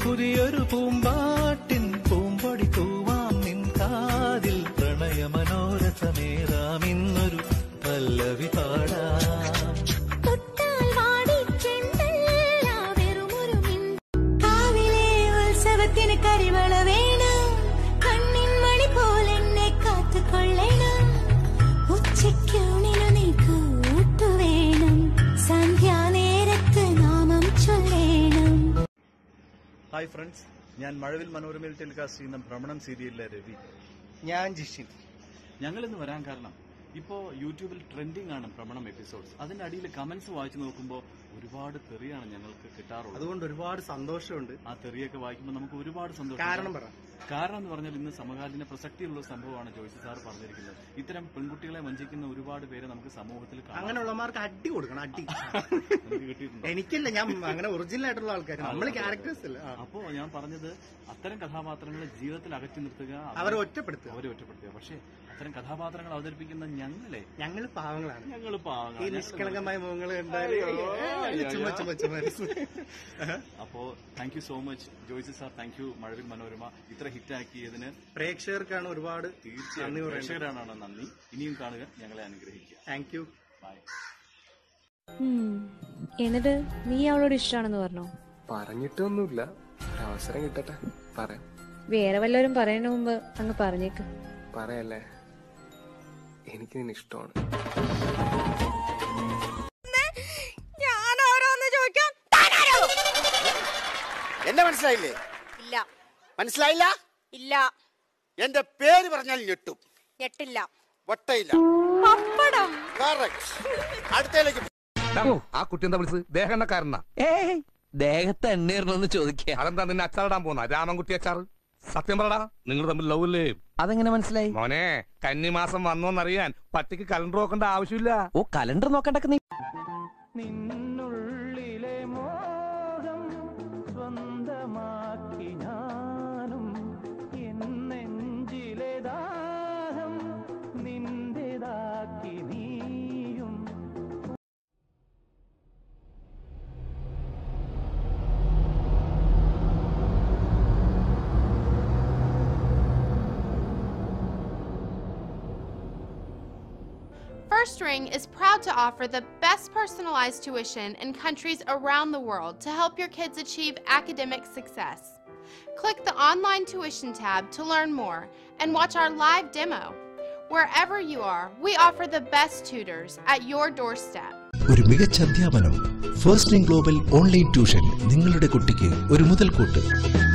പുതിയൊരു പൂമ്പാട്ടിൻ പൂമ്പൊടി തൂവാം നിൻ കാതിൽ പ്രണയ മനോരഥമേറാം ഇന്നൊരു പല്ലവി പാടാം തൊട്ടാൽ വാടിച്ചെണ്ടല്ല വെറുമൊരു മിൻ കാവിലെ ഉത്സവത്തിന് കരിവള വേണം കണ്ണിൻ മണി പോലെന്നെ കാത്തുകൊള്ളണം ഉച്ചയ്ക്കൂണിനു നീ കൂട്ടുവേണം സന്ധ്യാനേരത്ത് നാമം ചൊല്ലേണം ഹായ് ഫ്രണ്ട്സ് ഞാൻ മഴവിൽ മനോരമയിൽ ടെലികാസ്റ്റ് ചെയ്യുന്ന ഭ്രമണം സീരിയലിലെ രവി ഞാൻ ജിഷിൻ ഞങ്ങൾ ഇന്ന് വരാൻ കാരണം ഇപ്പോ യൂട്യൂബിൽ ട്രെൻഡിംഗ് ആണ് ഭ്രമണം എപ്പിസോഡ്സ് അതിന്റെ അടിയിൽ കമന്റ്സ് വായിച്ചു നോക്കുമ്പോൾ ഒരുപാട് തെറിയാണ് ഞങ്ങൾക്ക് കിട്ടാറുള്ളത് അതുകൊണ്ട് ഒരുപാട് സന്തോഷമുണ്ട് ആ തെറിയൊക്കെ വായിക്കുമ്പോൾ നമുക്ക് ഒരുപാട് സന്തോഷം കാരണം പറ കാരണം എന്ന് പറഞ്ഞാൽ ഇന്ന് സമകാലീന പ്രസക്തിയുള്ള സംഭവമാണ് ജോയ്സ് സാർ പറഞ്ഞിരിക്കുന്നത് ഇത്തരം പെൺകുട്ടികളെ വഞ്ചിക്കുന്ന ഒരുപാട് പേരെ നമുക്ക് സമൂഹത്തിൽ കാണാം അങ്ങനെയുള്ളമാർക്ക് അടി കൊടുക്കണം അടി നമുക്ക് കിട്ടിയിട്ടുണ്ടോ എനിക്കല്ല ഞാൻ അങ്ങനെ ഒറിജിനൽ ആയിട്ടുള്ള ആൾക്കാർ നമ്മൾ ക്യാരക്ടേഴ്സ് അല്ല ആ. അപ്പോ ഞാൻ പറഞ്ഞത് അത്തരം കഥാപാത്രങ്ങളെ ജീവിതത്തിൽ അകറ്റി നിർത്തുക അവരെ ഒറ്റപ്പെടുത്തുക അവരെ ഒറ്റപ്പെടുത്തുക പക്ഷേ അത്തരം കഥാപാത്രങ്ങൾ അവതരിപ്പിക്കുന്ന ഞങ്ങളെ ഞങ്ങൾ പാവങ്ങളാണ് ഞങ്ങൾ ഈ നിഷ്കളങ്കമായ മുഖങ്ങൾ ചുമ ചുമ ചുമ അപ്പോ thank you so much Joyce sir thank you Mazhavil Manorama ഇത്ര ഹിറ്റ് ആക്കിയതിന് പ്രേക്ഷകർക്കാണ് ഒരുപാട് തീർച്ചയായും നന്ദി പറയുന്നത് പ്രേക്ഷകരാണ് നന്ദി ഇനിയും കാണുക ഞങ്ങളെ അനുഗ്രഹിക്കുക താങ്ക് യു ബൈ ഉം. എന്നിട്ട് നീ അവളോട് ഇഷ്ടമാണെന്ന് പറഞ്ഞോ പറഞ്ഞിട്ടൊന്നുമില്ല ഒരവസരം കിട്ടട്ടെ പറയാം വേറെ വല്ലവരും പറയുന്നതിന് മുമ്പ് അങ്ങ് പറഞ്ഞേക്ക് പറയല്ലേ എനിക്ക് നിന്നെ ഇഷ്ടമാണ് ഞാൻ ഓരോന്ന് ചോദിക്കാം താനാരോ എന്നെ മനസ്സിലായില്ലേ ഇല്ല മനസ്സിലായില്ല ഇല്ല എന്റെ പേര് പറഞ്ഞാൽ ഞെട്ടും ഞെട്ടില്ല വട്ടയില്ല പപ്പടം Correct. അടുത്തയിലേക്ക് ആ കുട്ടി എന്താ വിളിച്ചത് ദേഹണ്ണക്കാരനാ ഏയ് ദേഹത്ത് എണ്ണീർന്നൊന്ന് ചോദിക്കുക അതെന്താ നിന്നെ അച്ചാറിടാൻ പോന്ന രാമൻകുട്ടി അച്ചാർ സത്യം പറടാ നിങ്ങൾ തമ്മിൽ ലവ് അല്ലേ അതെങ്ങനെ മനസ്സിലായി മോനെ കന്നിമാസം വന്നോന്നറിയാൻ പട്ടിക്ക് കലണ്ടർ നോക്കേണ്ട ആവശ്യമില്ല ഓ കലണ്ടർ നോക്കണ്ടൊക്കെ നീ നിന്നുള്ളിലെ മോഹം സ്വന്തമാക്കി ഞാനും എന്നെഞ്ചിലെ ദാഹം നിന്റേതാക്കി നീയും First Ring is proud to offer the best personalized tuition in countries around the world to help your kids achieve academic success. Click the online tuition tab to learn more and watch our live demo. Wherever you are, we offer the best tutors at your doorstep. ഒരു മികച്ച അധ്യാപനം first in global online tuition നിങ്ങളുടെ കുട്ടിക്ക് ഒരു മുതൽക്കൂട്ട്